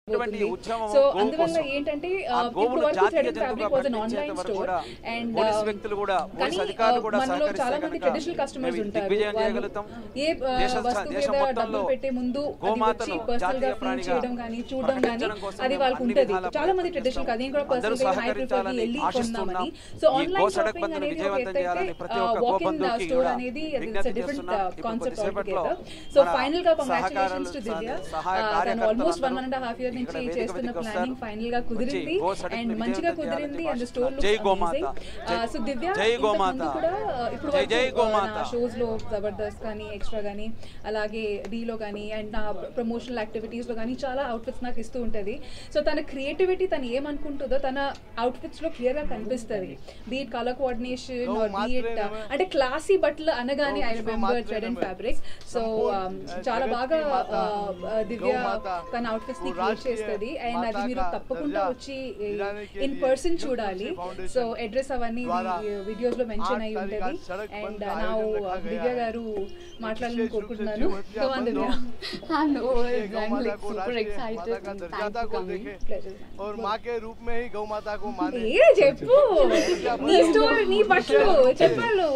ఇటువంటి ఉద్యమం సో గోవు అందువల్ల కోసం. ఏంటంటే ఆ ఆ, గోవులు ఇప్పుడు వరకు జాతీయ థ్రెడెడ్ జంతువుగా ఫ్యాబ్రిక్ వాజ్ అన్ ప్రకటించేంత ఆన్లైన్ వరకు స్టోర్ కూడా అండ్ పోలీసు వ్యక్తులు కూడా పోలీసు కానీ అధికారులు కూడా మనలో సహకరిస్తే చాలా మంది కనుక ట్రెడిషనల్ కస్టమర్స్ మేము ఉంటారు దిగ్విజయం వాళ్ళు చేయగలుగుతాం. ఏ ఆ, దేశ- వస్తువు దేశం మీద మొత్తంలో డబ్బులు పెట్టే ముందు అది వచ్చి గోమాతను పర్సనల్ గా జాతీయ ఫీల్ ప్రాణిగా చేయడం కానీ చూడడం కానీ ప్రకటించడం కోసం అది మేము వాళ్ళకి అన్ని ఉంటది విధాలా చాలా మంది ప్రయత్నిస్తాం. ట్రెడిషనల్ అది కూడా అందరూ పర్సనల్ గా హై ప్రిఫర్ సహకరించాలని వెళ్ళి ఆశిస్తున్నాం. కొందామని సో ఈ ఆన్లైన్ గో సడక్ షాపింగ్ బంద్ను అనేది ఒక విజయవంతం ఎత్తైతే చేయాలని ప్రతి ఒక్క వాక్ ఇన్ గోబంధుకి స్టోర్ కూడా అనేది విజ్ఞప్తి డిఫరెంట్ చేస్తున్నాం. ఇప్పుడు కాన్సెప్ట్ కొద్దిసేపట్లో సో మన ఫైనల్ గా సహకారాలు, కంగ్రాచులేషన్స్ టు దివ్య సహాయ తను కార్యకర్తలు ఆల్మోస్ట్ వన్ అందరూ అండ్ హాఫ్ ఇయర్ ఇక్కడ నుంచి వేదిక చేస్తున్న మీదకి ప్లానింగ్ వస్తారు. ఫైనల్ గా కుదిరింది వచ్చి గో సడక్ అండ్ ని మంచిగా విజయవంతం కుదిరింది చేయాలని అండ్ స్టోర్ జై గోమాత. జై- సో దివ్య జై ఇంతకు గోమాత. ముందు కూడా ఇప్పుడు జై జై వరకు, గోమాత. నా షోస్ లో జబర్దస్త్ కానీ ఎక్స్ట్రా కానీ అలాగే డీలో కానీ అండ్ నా ప్రమోషనల్ యాక్టివిటీస్ లో కానీ చాలా అవుట్ఫిట్స్ నాకు ఇస్తూ ఉంటది సో తన క్రియేటివిటీ తను ఏమనుకుంటుందో తన అవుట్ఫిట్స్ లో క్లియర్ గా కనిపిస్తుంది బీట్ కలర్ కోఆర్డినేషన్ బీట్ అంటే క్లాసీ బట్టలు అనగానే I remember thread and fabric so చాలా బాగా ఆ, ఆ, దివ్య తన అవుట్ఫిట్స్ ని క్రియేట్ చేస్తుంది అండ్ అది మీరు తప్పకుండా వచ్చి ఇన్ పర్సన్ చూడాలి సో అడ్రస్ అవన్నీ వీడియోస్ లో మెన్షన్ అయి ఉంటది అండ్ నా దివ్య గారు మాట్లాడాలని కోరుకుంటున్నాను Come on, Divya I'm no, गौ I'm माता like को super राष्ट्रीय excited. माता का Thanks मर्यादा for को coming. देखे Pleasure, man. और माँ के रूप में ही गौ माता को माने ఏ చెప్పు నీ స్టోరీ నీ బట్టలు చెప్పాలు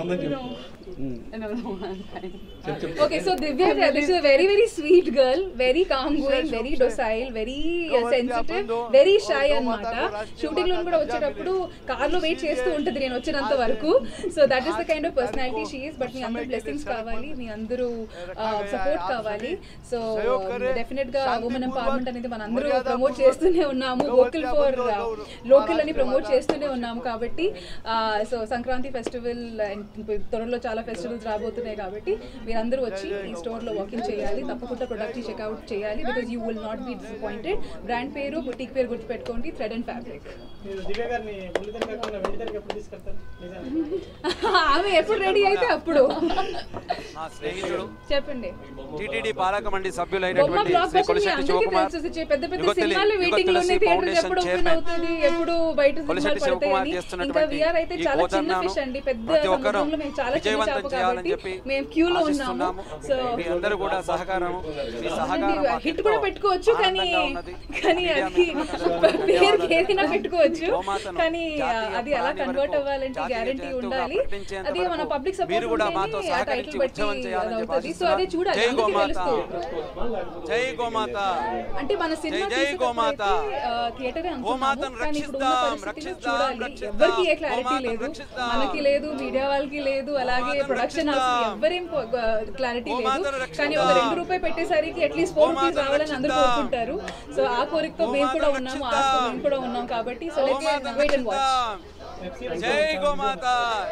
No, no, I'm fine. Okay so Divya this is very very sweet girl very calm going very docile very sensitive very shy అన్నమాట షూటింగ్ లో కూడా వచ్చేటప్పుడు కార్ లో వెయిట్ చేస్తూ ఉంటుంది నేను వచ్చినంత వరకు so that is the kind of personality she is but మీ అందరూ బ్లెస్సింగ్స్ కావాలి మీ అందరూ సపోర్ట్ కావాలి సో డెఫినెట్ గా ఉమెన్ ఎంపవర్మెంట్ అనేది మన అందరూ ప్రమోట్ చేస్తూనే ఉన్నాము వోకల్ ఫర్ లోకల్ అని ప్రమోట్ చేస్తూనే ఉన్నాము కాబట్టి సో సంక్రాంతి ఫెస్టివల్ త్వరలో చాలా ఫెస్టివల్స్ రాబోతున్నాయి కాబట్టి మీరందరూ వచ్చి ఈ స్టోర్ లో వాకింగ్ చేయాలి తప్పకుండా ప్రొడక్ట్ చెక్అవుట్ చేయాలి because you will not be disappointed brand పేరు బుటీక్ పేరు గుర్తుపెట్టుకోండి థ్రెడ్ అండ్ ఫ్యాబ్రిక్ మీరు దివ్య గారిని బుల్లితెర కాకుండా వెండితెరకి ఎప్పుడు తీసుకెళ్తారు నిజానికి ఆమె ఎప్పుడు రెడీ అయితే అప్పుడు నా స్నేహితుడు చెప్పండి టీటీడీ పాలక మండలి బొమ్మ సభ్యులైనటువంటి బ్లాక్ శ్రీ బస్టర్ మీ కొలిశెట్టి అందరికీ శివకుమార్ తెలుసు చే- పెద్ద పెద్ద యుగ తెలి- సినిమాలు యుగ వెయిటింగ్ లో తులసి ఉన్నాయి థియేటర్స్ ఫౌండేషన్ ఎప్పుడు ఓపెన్ చైర్మన్ అవుతుంది ఎప్పుడు బయట సినిమాలు కొలిశెట్టి పడతాయని శివకుమార్ ఇంకా చేస్తున్నటువంటి విఆర్ అయితే ఈ చాలా చిన్న గోధర్నాను ఫిష్ అండి పెద్ద ప్రతి ఒక్కరూ సముద్రంలో మేము చాలా చిన్న విజయవంతం చేప చేయాలని కాబట్టి చెప్పి మేము క్యూలో ఉన్నాము ఆశిస్తున్నాము. సో మీ అందరూ కూడా సహకారం మీ సహకారం అవునండి, మాకు హిట్ ఎంతో కూడా పెట్టుకోవచ్చు కానీ ఆనందంగా ఉన్నది. కానీ మీడియా అది మిత్రులందరికీ పేరుకి ధన్యవాదాలు. ఏదైనా పెట్టుకోవచ్చు గోమాతను కానీ జాతీయ అది అలా ప్రాణి కన్వర్ట్ వరకు అవ్వాలంటే జాతీయ గ్యారంటీ జంతువుగా ఉండాలి ప్రకటించేంత అది మన వరకు పబ్లిక్ సపోర్ట్ మీరు కూడా మాతో ఉంటేనే ఆ సహకరించి టైటిల్ బట్టి ఉద్యమం చేయాలని అది చెప్పి అవుతుంది సో అదే చూడాలి జై అందరికీ గోమాత తెలుస్తూ జై గోమాత అంటే మన సినిమా జై జై గోమాత. థియేటర్ గోమాతను కానీ ఇప్పుడు రక్షిద్దాం, ఉన్న పరిస్థితిలో రక్షిద్దాం, చూడాలి రక్షిద్దాం. ఎవరికి ఏ క్లారిటీ గోమాతను లేదు రక్షిద్దాం. మనకి లేదు మీడియా వాళ్ళకి లేదు అలాగే గోమాతను ప్రొడక్షన్ హౌస్ రక్షిద్దాం. ఎవరేం క్లారిటీ లేదు గోమాతను కానీ ఒక రక్షిద్దాం. రెండు రూపాయి పెట్టేసరికి అట్లీస్ట్ ఫోర్ రూపీస్ గోమాతను రావాలని అందరూ రక్షిద్దాం. కోరుకుంటారు సో ఆ కోరికతో మేము కూడా గోమాతను ఉన్నాము రక్షిద్దాం. ఆశతో మేము కూడా ఉన్నాం కాబట్టి సో లెట్ గోమాతను వెయిట్ అండ్ వాచ్ రక్షిద్దాం. జై గోమాత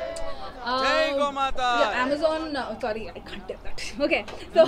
జై గోమాత Amazon, uh, sorry, I can't tell that. Okay, so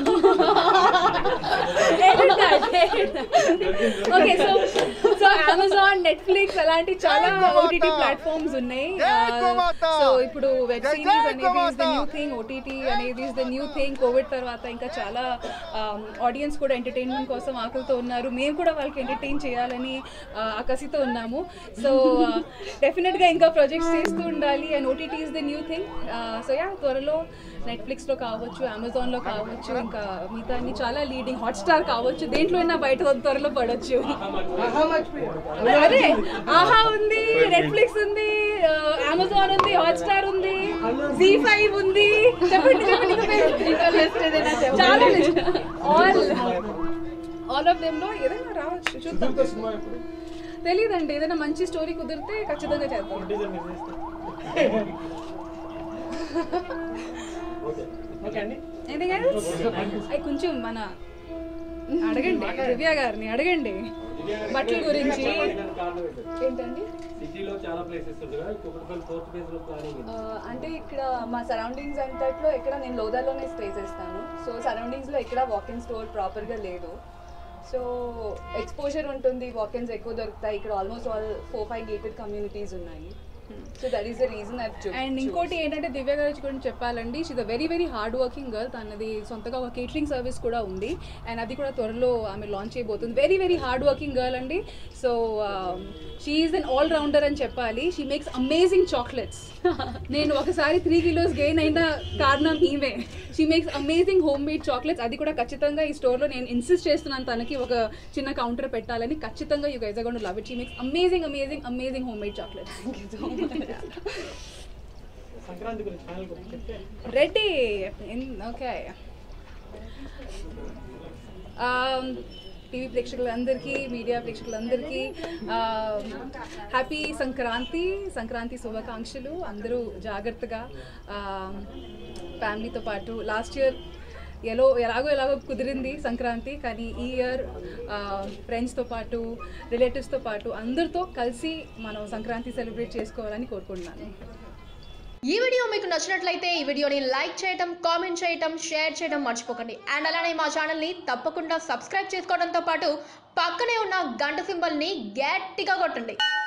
edit that, edit that. Okay, so so Amazon, Netflix అలాంటి చాలా OTT ప్లాట్ఫామ్స్ ఉన్నాయి సో ఇప్పుడు వెబ్ సిరీస్ అనేది is the new thing OTT అనేది is the new thing Covid తర్వాత ఇంకా చాలా audience కూడా ఎంటర్టైన్మెంట్ కోసం ఆకలితో ఉన్నారు మేము కూడా వాళ్ళకి ఎంటర్టైన్ చేయాలని ఆ, ఆకసితో ఉన్నాము సో డెఫినెట్గా ఇంకా ప్రాజెక్ట్స్ చేస్తూ ఉండాలి and OTT is the new thing so yeah త్వరలో నెట్ఫ్లిక్స్లో కావచ్చు అమెజాన్లో కావచ్చు ఇంకా మిగతా అన్ని చాలా లీడింగ్ హాట్స్టార్ కావచ్చు దేంట్లో అయినా బయట త్వరలో పడవచ్చు అదే ఆహా ఉంది నెట్ఫ్లిక్స్ ఉంది అమెజాన్ ఉంది హాట్స్టార్ ఉంది జీ ఫైవ్ ఉంది చెప్పండి చెప్పండి ఇంకా పేరు. చాలా ఆల్ ఆల్ ఆఫ్ దెమ్ లో ఏదైనా రావచ్చు చూద్దాం తెలియదండి ఏదైనా మంచి స్టోరీ కుదిరితే ఖచ్చితంగా చేద్దాం టీజర్ మీరు చేస్తే ఓకే అండి ఎనీథింగ్ ఎల్స్ అవి కొంచెం మన అడగండి దివ్య గారిని అడగండి బట్టల గురించి ఏంటండి సిటీలో చాలా ప్లేసెస్ ఉంది కదా ఇంకొకటి ఫోర్త్ ఫేజ్ లో ప్లానింగ్ ఆ, అంటే ఇక్కడ మా సరౌండింగ్స్ అంతట్లో ఎక్కడ నేను లోదాలోనే స్టే చేస్తాను సో సరౌండింగ్స్లో ఎక్కడ వాకింగ్ స్టోర్ ప్రాపర్గా లేదు సో ఎక్స్పోజర్ ఉంటుంది వాకిన్స్ ఎక్కువ దొరుకుతాయి ఇక్కడ almost all four five gated communities ఉన్నాయి so that is the reason I and ఇంకోటి ఏంటంటే దివ్య గారి గురించి చెప్పాలండి she's a very very hard working girl తనది సొంతగా ఒక కేటరింగ్ సర్వీస్ కూడా ఉంది అండ్ అది కూడా త్వరలో ఆమె లాంచ్ చేయబోతుంది very very hard working girl అండి so she is an all rounder అని చెప్పాలి షీ మేక్స్ అమేజింగ్ చాక్లెట్స్ నేను ఒకసారి త్రీ కిలోస్ గెయిన్ అయిన కారణం ఈమె she makes amazing home made chocolates అది కూడా ఖచ్చితంగా ఈ స్టోర్లో నేను ఇన్సిస్ట్ చేస్తున్నాను తనకి ఒక చిన్న కౌంటర్ పెట్టాలని ఖచ్చితంగా you guys gonna love it she makes amazing amazing amazing home made chocolates Sankranti గురించి ఛానల్ గురించి చెప్తే రెడీ ఓకే టీవీ ప్రేక్షకులందరికీ మీడియా ప్రేక్షకులందరికీ హ్యాపీ సంక్రాంతి సంక్రాంతి శుభాకాంక్షలు అందరూ జాగ్రత్తగా ఫ్యామిలీతో పాటు లాస్ట్ ఇయర్ ఎలో ఎలాగో ఎలాగో కుదిరింది సంక్రాంతి కానీ ఈ ఇయర్ ఫ్రెండ్స్తో పాటు రిలేటివ్స్తో పాటు అందరితో కలిసి మనం సంక్రాంతి సెలబ్రేట్ చేసుకోవాలని కోరుకుంటున్నాను ఈ వీడియో మీకు నచ్చినట్లయితే ఈ వీడియోని లైక్ చేయటం కామెంట్ చేయటం షేర్ చేయడం మర్చిపోకండి అండ్ అలానే మా ఛానల్ని తప్పకుండా సబ్స్క్రైబ్ చేసుకోవడంతో పాటు పక్కనే ఉన్న గంట సింబల్ని గట్టిగా కొట్టండి